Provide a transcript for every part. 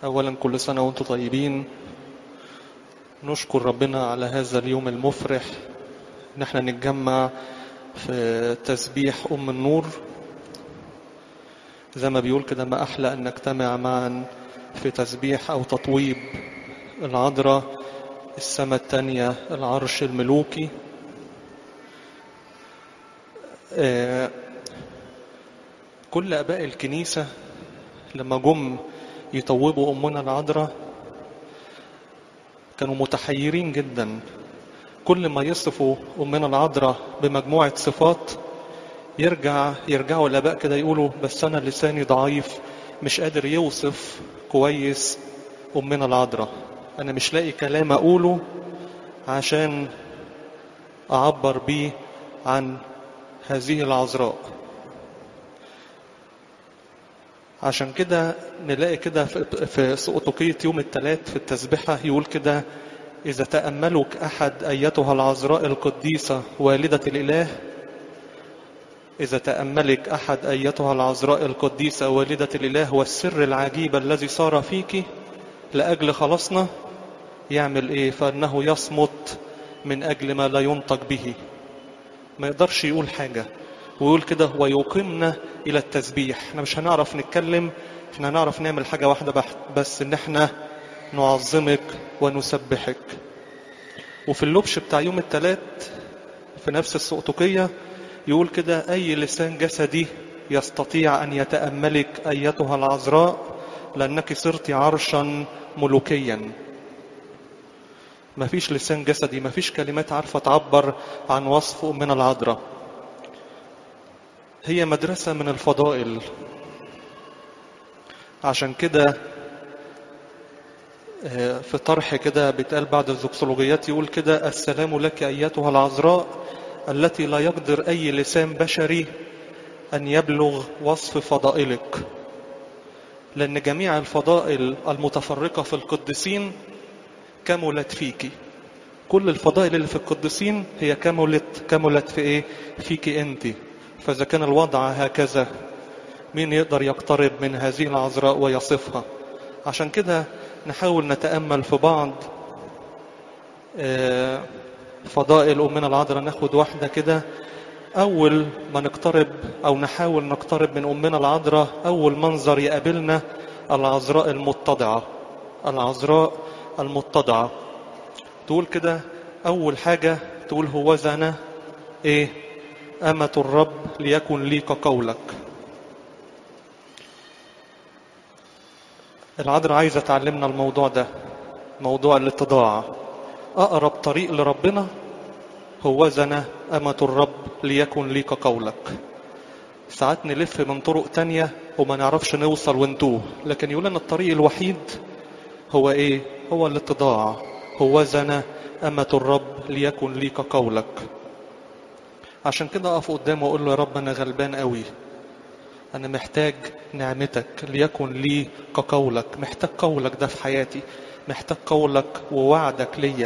أولا كل سنة وأنتم طيبين نشكر ربنا على هذا اليوم المفرح إن احنا نتجمع في تسبيح أم النور زي ما بيقول كده ما أحلى أن نجتمع معا في تسبيح أو تطويب العذراء السماء التانية العرش الملوكي آه، كل أباء الكنيسة لما جم يطوبوا أمنا العذراء كانوا متحيرين جدا كل ما يصفوا أمنا العذراء بمجموعة صفات يرجع يرجعوا الآباء كده يقولوا بس أنا لساني ضعيف مش قادر يوصف كويس أمنا العذراء أنا مش لاقي كلام أقوله عشان أعبر بيه عن هذه العذراء عشان كده نلاقي كده في- في سقطوكية يوم الثلاث في التسبحة يقول كده إذا تأملك أحد أيتها العذراء القديسة والدة الإله إذا تأملك أحد أيتها العذراء القديسة والدة الإله والسر العجيب الذي صار فيك لأجل خلاصنا يعمل إيه فإنه يصمت من أجل ما لا ينطق به ما يقدرش يقول حاجة ويقول كده ويقيمنا إلى التسبيح احنا مش هنعرف نتكلم احنا هنعرف نعمل حاجة واحدة بحت بس ان احنا نعظمك ونسبحك وفي اللبش بتاع يوم الثلاث في نفس السقطوكية يقول كده أي لسان جسدي يستطيع أن يتأملك أيتها العذراء لأنك صرت عرشا ملوكيا مفيش لسان جسدي مفيش كلمات عارفة تعبر عن وصف أمنا العذراء هي مدرسة من الفضائل عشان كده آه، في طرح كده بيتقال بعد الزوكسولوجيات يقول كده السلام لك أيتها العذراء التي لا يقدر أي لسان بشري أن يبلغ وصف فضائلك لأن جميع الفضائل المتفرقة في القديسين كملت فيك كل الفضائل اللي في القديسين هي كملت كملت في ايه فيك انت فاذا كان الوضع هكذا مين يقدر يقترب من هذه العذراء ويصفها عشان كده نحاول نتامل في بعض آه، فضائل امنا العذراء ناخد واحده كده اول ما نقترب او نحاول نقترب من امنا العذراء اول منظر يقابلنا العذراء المتضعه العذراء المتضعه تقول كده أول حاجة تقول هو أنا إيه أمة الرب ليكن لي كقولك العذراء عايزة تعلمنا الموضوع ده موضوع الاتضاع أقرب طريق لربنا هو أنا أمة الرب ليكن لي كقولك ساعات نلف من طرق تانية وما نعرفش نوصل ونتوه لكن يقول لنا الطريق الوحيد هو ايه هو الاتضاع هو زنا أمة الرب ليكن لي كقولك عشان كده أقف قدامه وأقول له يا رب أنا غلبان قوي أنا محتاج نعمتك ليكن لي كقولك محتاج قولك ده في حياتي محتاج قولك ووعدك ليا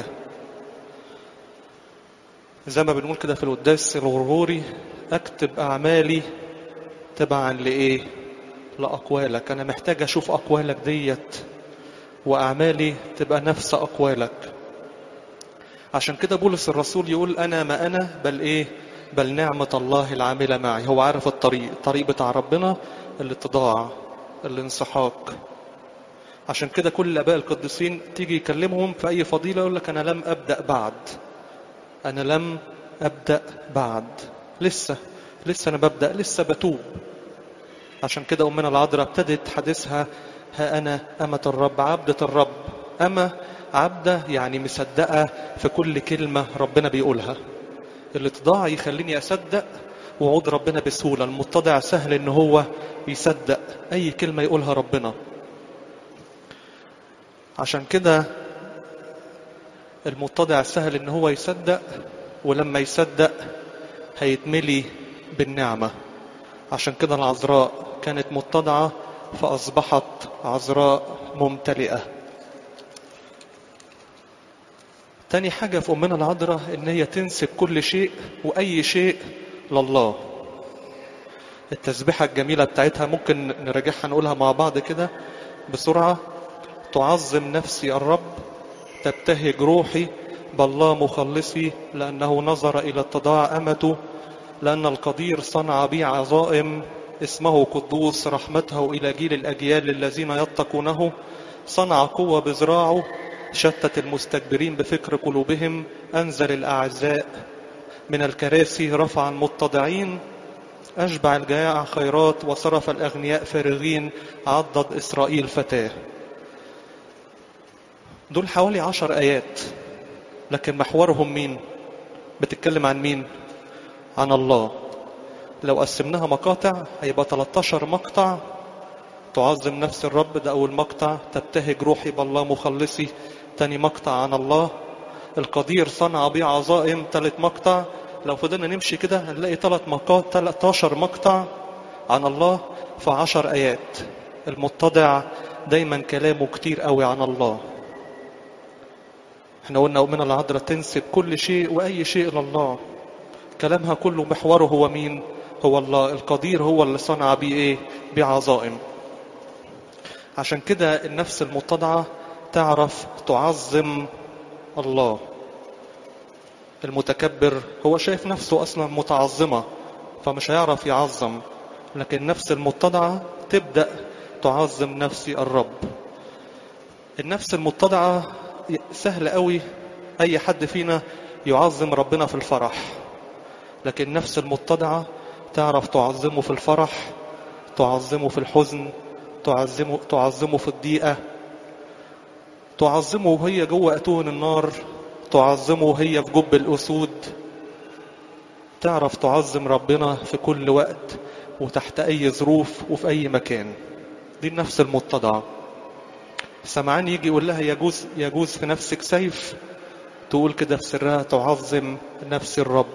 زي ما بنقول كده في القداس الغرغوري أكتب أعمالي تبعا لإيه لأقوالك أنا محتاج أشوف أقوالك ديت وأعمالي تبقى نفس أقوالك عشان كده بولس الرسول يقول أنا ما أنا بل إيه بل نعمة الله العاملة معي هو عارف الطريق الطريق بتاع ربنا الاتضاع الانسحاق عشان كده كل الآباء القديسين تيجي يكلمهم في أي فضيلة يقول لك أنا لم أبدأ بعد أنا لم أبدأ بعد لسه لسه أنا ببدأ لسه بتوب عشان كده أمنا العذراء ابتدت حديثها ها أنا أمة الرب عبدة الرب أما عبدة يعني مصدقة في كل كلمة ربنا بيقولها الاتضاع يخليني أصدق وعود ربنا بسهولة المتضع سهل إن هو يصدق أي كلمة يقولها ربنا عشان كده المتضع سهل إن هو يصدق ولما يصدق هيتملي بالنعمة عشان كده العذراء كانت متضعة فأصبحت عذراء ممتلئة تاني حاجة في أمنا العذراء إن هي تنسب كل شيء وأي شيء لله التسبيحة الجميلة بتاعتها ممكن نراجعها نقولها مع بعض كده بسرعة تعظم نفسي الرب تبتهج روحي بالله مخلصي لأنه نظر إلى اتضاع أمته لأن القدير صنع بي عظائم اسمه قدوس رحمته إلى جيل الأجيال الذين يتقونه صنع قوة بذراعه شتت المستكبرين بفكر قلوبهم أنزل الأعزاء من الكراسي رفع المتضعين أشبع الجائع خيرات وصرف الأغنياء فارغين عضد إسرائيل فتاه دول حوالي عشر آيات لكن محورهم مين بتتكلم عن مين عن الله لو قسمناها مقاطع هيبقى 13 مقطع تعظم نفس الرب ده أول مقطع تبتهج روحي بالله مخلصي تاني مقطع عن الله القدير صنع بي عظائم تالت مقطع لو فضلنا نمشي كده هنلاقي تلات مقاطع 13 مقطع عن الله في عشر آيات المتضع دايما كلامه كتير قوي عن الله احنا قلنا أمنا العذراء تنسب كل شيء وأي شيء إلى الله كلامها كله محوره هو مين هو الله القدير هو اللي صنع بيه ايه بعظائم عشان كده النفس المتضعة تعرف تعظم الله المتكبر هو شايف نفسه أصلا متعظمة فمش هيعرف يعظم لكن النفس المتضعة تبدأ تعظم نفسي الرب النفس المتضعة سهل قوي أي حد فينا يعظم ربنا في الفرح لكن النفس المتضعة تعرف تعظمه في الفرح تعظمه في الحزن تعظمه, تعظمه في الضيقة تعظمه وهي جوه أتون النار تعظمه وهي في جب الأسود تعرف تعظم ربنا في كل وقت وتحت أي ظروف وفي أي مكان دي النفس المتضعة سمعان يجي يقول لها يجوز, يجوز في نفسك سيف تقول كده في سرها تعظم نفس الرب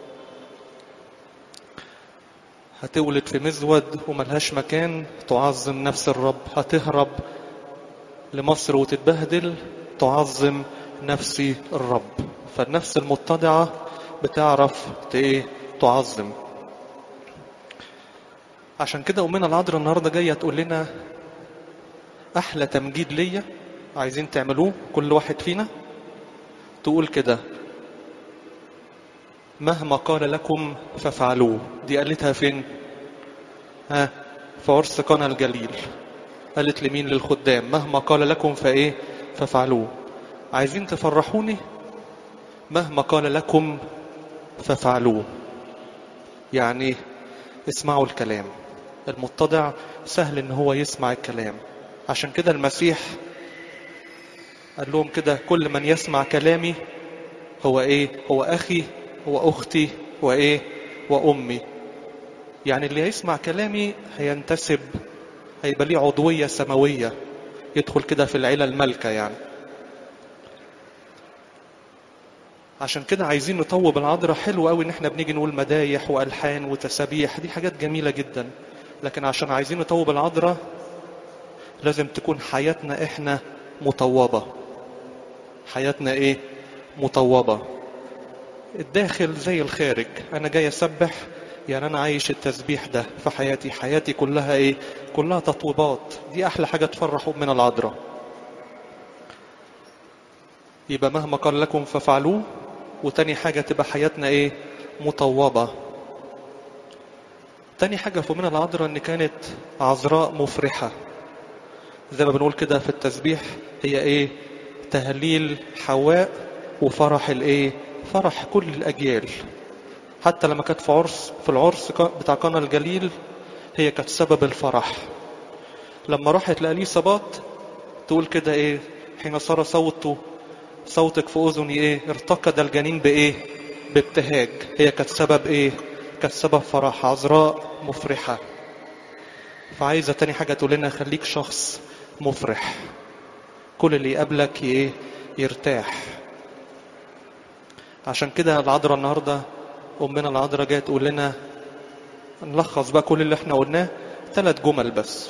هتولد في مزود وملهاش مكان تعظم نفس الرب هتهرب لمصر وتتبهدل تعظم نفسي الرب فالنفس المتضعة بتعرف ايه تعظم عشان كده أمنا العذراء النهاردة جاية تقول لنا أحلى تمجيد ليا عايزين تعملوه كل واحد فينا تقول كده مهما قال لكم فافعلوه دي قالتها فين ها في عرس قنا الجليل قالت لمين للخدام مهما قال لكم فايه فافعلوه عايزين تفرحوني مهما قال لكم فافعلوه يعني اسمعوا الكلام المتضع سهل ان هو يسمع الكلام عشان كده المسيح قال لهم كده كل من يسمع كلامي هو ايه هو اخي واختي وايه وامي يعني اللي هيسمع كلامي هينتسب هيبقى ليه عضويه سماويه يدخل كده في العيله المالكه يعني عشان كده عايزين نطوب العذراء حلو قوي ان احنا بنيجي نقول مدايح والحان وتسابيح دي حاجات جميله جدا لكن عشان عايزين نطوب العذراء لازم تكون حياتنا احنا مطوبه حياتنا ايه مطوبه الداخل زي الخارج انا جاي اسبح يعني انا عايش التسبيح ده في حياتي حياتي كلها ايه كلها تطويبات دي احلى حاجه تفرح من العذراء يبقى مهما قال لكم فافعلوه وتاني حاجة تبقى حياتنا ايه مطوبة تاني حاجة في من العذراء ان كانت عذراء مفرحة زي ما بنقول كده في التسبيح هي ايه تهليل حواء وفرح الايه فرح كل الاجيال حتى لما كانت في عرس في العرس بتاع قنا الجليل هي كانت سبب الفرح لما راحت لأليصابات تقول كده ايه حين صار صوته صوتك في اذني ايه ارتقد الجنين بايه بابتهاج هي كانت سبب ايه كانت سبب فرح عذراء مفرحة فعايزة تاني حاجة تقول لنا خليك شخص مفرح كل اللي يقابلك ايه يرتاح عشان كده العذراء النهاردة أمنا العذراء جاية تقول لنا نلخص بقى كل اللي احنا قلناه ثلاث جمل بس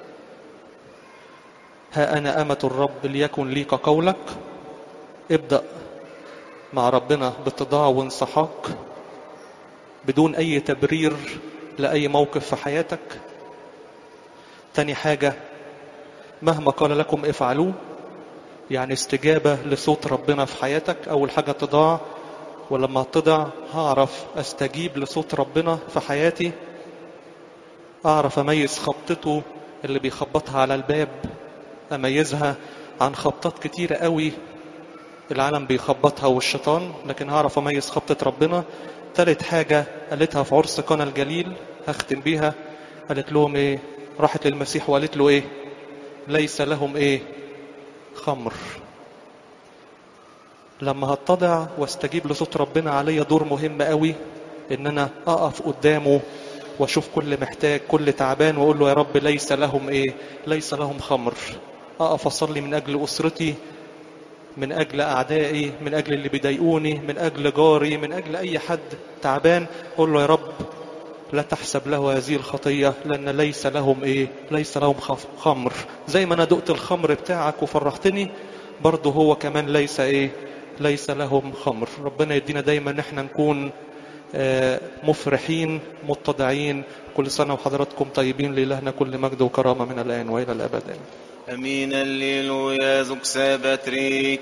ها أنا أمة الرب ليكن لي كقولك ابدأ مع ربنا باتضاع وانسحاق بدون أي تبرير لأي موقف في حياتك تاني حاجة مهما قال لكم افعلوه يعني استجابة لصوت ربنا في حياتك أول حاجة تضاع ولما تضع هعرف استجيب لصوت ربنا في حياتي اعرف اميز خبطته اللي بيخبطها على الباب اميزها عن خبطات كتيرة قوي العالم بيخبطها والشيطان لكن هعرف اميز خبطة ربنا تالت حاجة قالتها في عرس قنا الجليل هختم بيها قالت لهم ايه راحت للمسيح وقالت له ايه ليس لهم ايه خمر لما هتضع واستجيب لصوت ربنا عليا دور مهم قوي ان انا اقف قدامه واشوف كل محتاج كل تعبان واقول له يا رب ليس لهم ايه ليس لهم خمر اقف اصلي من اجل اسرتي من اجل اعدائي من اجل اللي بيضايقوني من اجل جاري من اجل اي حد تعبان اقول له يا رب لا تحسب له هذه الخطية لأن ليس لهم إيه ليس لهم خمر زي ما أنا دقت الخمر بتاعك وفرحتني برضه هو كمان ليس إيه ليس لهم خمر ربنا يدينا دايما ان احنا نكون مفرحين متضعين كل سنة وحضراتكم طيبين لإلهنا كل مجد وكرامة من الآن وإلى الأبد امين الليل يا زوج سابتريك